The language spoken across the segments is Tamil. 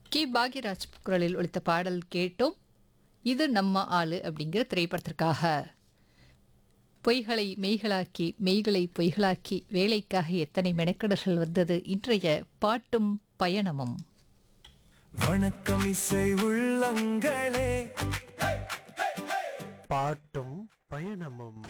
கி பாக்யராஜ் குரலில் ஒலித்த பாடல் கேட்டோம் இது நம்ம ஆளு அப்படிங்கிற திரைப்படத்திற்காக பொய்களை மெய்களாக்கி மெய்களை பொய்களாக்கி வேலைக்காக எத்தனை மெனக்கடல்கள் வந்தது இன்றைய பாட்டும் பயணமும் வணக்கம் இசை உள்ளங்களே பாட்டும் பயணமும்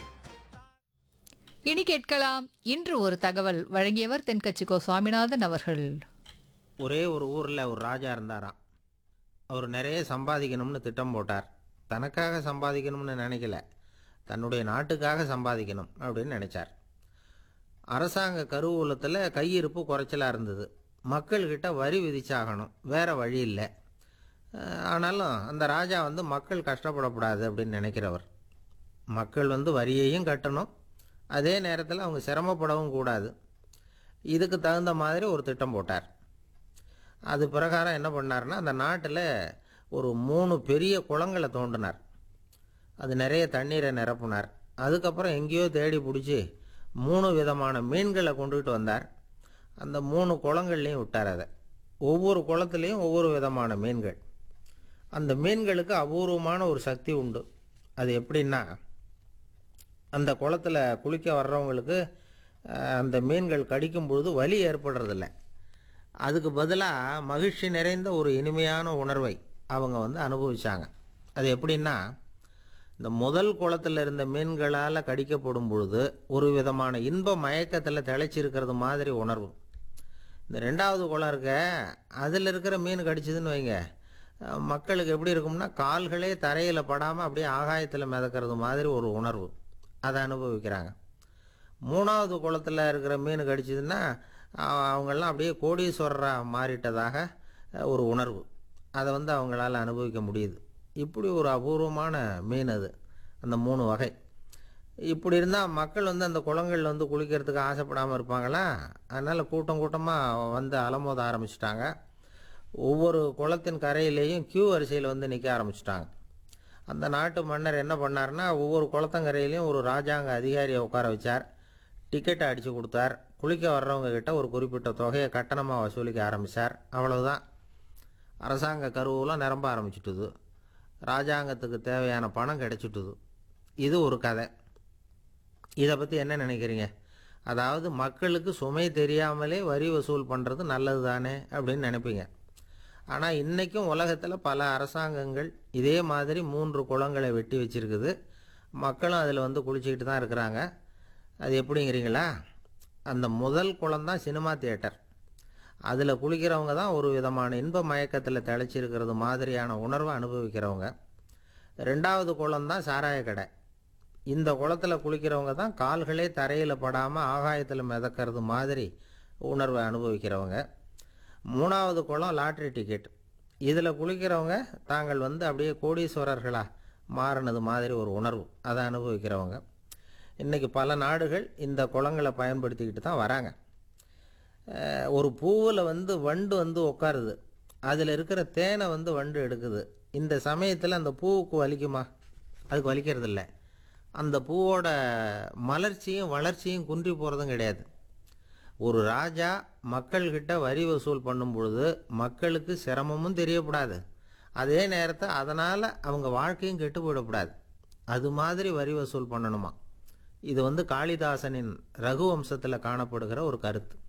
இனி கேட்கலாம் இன்று ஒரு தகவல் வழங்கியவர் தென்கட்சிக்கோ சுவாமிநாதன் அவர்கள் ஒரே ஒரு ஊரில் ஒரு ராஜா இருந்தாராம் அவர் நிறைய சம்பாதிக்கணும்னு திட்டம் போட்டார் தனக்காக சம்பாதிக்கணும்னு நினைக்கல தன்னுடைய நாட்டுக்காக சம்பாதிக்கணும் அப்படின்னு நினைச்சார் அரசாங்க கருவூலத்தில் கையிருப்பு குறைச்சலாக இருந்தது மக்கள்கிட்ட வரி விதிச்சாகணும் வேற வழி இல்லை அஹ், ஆனாலும் அந்த ராஜா வந்து மக்கள் கஷ்டப்படக்கூடாது அப்படின்னு நினைக்கிறவர் மக்கள் வந்து வரியையும் கட்டணும் அதே நேரத்தில் அவங்க சிரமப்படவும் கூடாது இதுக்கு தகுந்த மாதிரி ஒரு திட்டம் போட்டார் அது பிரகாரம் என்ன பண்ணார்னா அந்த நாட்டில் ஒரு மூணு பெரிய குளங்களை தோண்டினார் அது நிறைய தண்ணீரை நிரப்புனார் அதுக்கப்புறம் எங்கேயோ தேடி பிடிச்சி மூணு விதமான மீன்களை கொண்டுகிட்டு வந்தார் அந்த மூணு குளங்கள்லையும் விட்டார் அதை ஒவ்வொரு குளத்துலேயும் ஒவ்வொரு விதமான மீன்கள் அந்த மீன்களுக்கு அபூர்வமான ஒரு சக்தி உண்டு அது எப்படின்னா அந்த குளத்துல குளிக்க வர்றவங்களுக்கு அஹ், அந்த மீன்கள் கடிக்கும் பொழுது வலி ஏற்படுறதில்ல அதுக்கு பதிலாக மகிழ்ச்சி நிறைந்த ஒரு இனிமையான உணர்வை அவங்க வந்து அனுபவிச்சாங்க அது எப்படின்னா இந்த முதல் குளத்தில் இருந்த மீன்களால் கடிக்கப்படும் பொழுது ஒரு விதமான இன்ப மயக்கத்தில் திளைச்சிருக்கிறது மாதிரி உணர்வு இந்த ரெண்டாவது குளம் இருக்க அதில் இருக்கிற மீன் கடிச்சதுன்னு வைங்க அஹ், மக்களுக்கு எப்படி இருக்கும்னா கால்களே தரையில் படாமல் அப்படியே ஆகாயத்தில் மிதக்கிறது மாதிரி ஒரு உணர்வு அதை அனுபவிக்கிறாங்க மூணாவது குளத்தில் இருக்கிற மீன் கடிச்சதுன்னா அஹ், அவங்கெல்லாம் அப்படியே கோடீஸ்வரராக மாறிட்டதாக அஹ், ஒரு உணர்வு அதை வந்து அவங்களால அனுபவிக்க முடியுது இப்படி ஒரு அபூர்வமான மீன் அது அந்த மூணு வகை இப்படி இருந்தால் மக்கள் வந்து அந்த குளங்களில் வந்து குளிக்கிறதுக்கு ஆசைப்படாமல் இருப்பாங்களா அதனால் கூட்டம் கூட்டமாக வந்து அலமோத ஆரம்பிச்சிட்டாங்க ஒவ்வொரு குளத்தின் கரையிலேயும் கியூ வரிசையில் வந்து நிற்க ஆரம்பிச்சிட்டாங்க அந்த நாட்டு மன்னர் என்ன பண்ணார்னா ஒவ்வொரு குளத்தங்கரையிலையும் ஒரு ராஜாங்க அதிகாரியை உட்கார வச்சார் டிக்கெட்டை அடித்து கொடுத்தார் குளிக்க வர்றவங்க கிட்ட ஒரு குறிப்பிட்ட தொகையை கட்டணமாக வசூலிக்க ஆரம்பித்தார் அவ்வளவுதான் அரசாங்க கருவூலம் நிரம்ப ஆரம்பிச்சுட்டுது ராஜாங்கத்துக்கு தேவையான பணம் கிடைச்சிட்டுது இது ஒரு கதை இதை பற்றி என்ன நினைக்கிறீங்க அதாவது மக்களுக்கு சுமை தெரியாமலே வரி வசூல் பண்ணுறது நல்லது தானே அப்படின்னு நினைப்பீங்க ஆனால் இன்றைக்கும் உலகத்தில் பல அரசாங்கங்கள் இதே மாதிரி மூன்று குளங்களை வெட்டி வச்சிருக்குது மக்களும் அதில் வந்து குளிச்சுக்கிட்டு தான் இருக்கிறாங்க அது எப்படிங்கிறீங்களா அந்த முதல் குளம் தான் சினிமா தியேட்டர் அதில் குளிக்கிறவங்க தான் ஒரு விதமான இன்ப மயக்கத்தில் திளைச்சிருக்கிறது மாதிரியான உணர்வை அனுபவிக்கிறவங்க ரெண்டாவது குளம் தான் சாராய கடை இந்த குளத்தில் குளிக்கிறவங்க தான் கால்களே தரையில் படாமல் ஆகாயத்தில் மிதக்கிறது மாதிரி உணர்வை அனுபவிக்கிறவங்க மூணாவது குளம் லாட்ரி டிக்கெட் இதில் குளிக்கிறவங்க தாங்கள் வந்து அப்படியே கோடீஸ்வரர்களாக மாறினது மாதிரி ஒரு உணர்வு அதை அனுபவிக்கிறவங்க இன்றைக்கி பல நாடுகள் இந்த குளங்களை பயன்படுத்திக்கிட்டு தான் வராங்க அஹ், ஒரு பூவில் வந்து வண்டு வந்து உட்காருது அதில் இருக்கிற தேனை வந்து வண்டு எடுக்குது இந்த சமயத்தில் அந்த பூவுக்கு வலிக்குமா அதுக்கு வலிக்கிறது இல்லை அந்த பூவோட மலர்ச்சியும் வளர்ச்சியும் குன்றி போகிறதும் கிடையாது ஒரு ராஜா மக்கள்கிட்ட வரி வசூல் பண்ணும் பொழுது மக்களுக்கு சிரமமும் தெரியக்கூடாது அதே நேரத்தை அதனால் அவங்க வாழ்க்கையும் கெட்டு போயிடக்கூடாது அது மாதிரி வரி வசூல் பண்ணணுமா இது வந்து காளிதாசனின் ரகுவம்சத்தில் காணப்படுகிற ஒரு கருத்து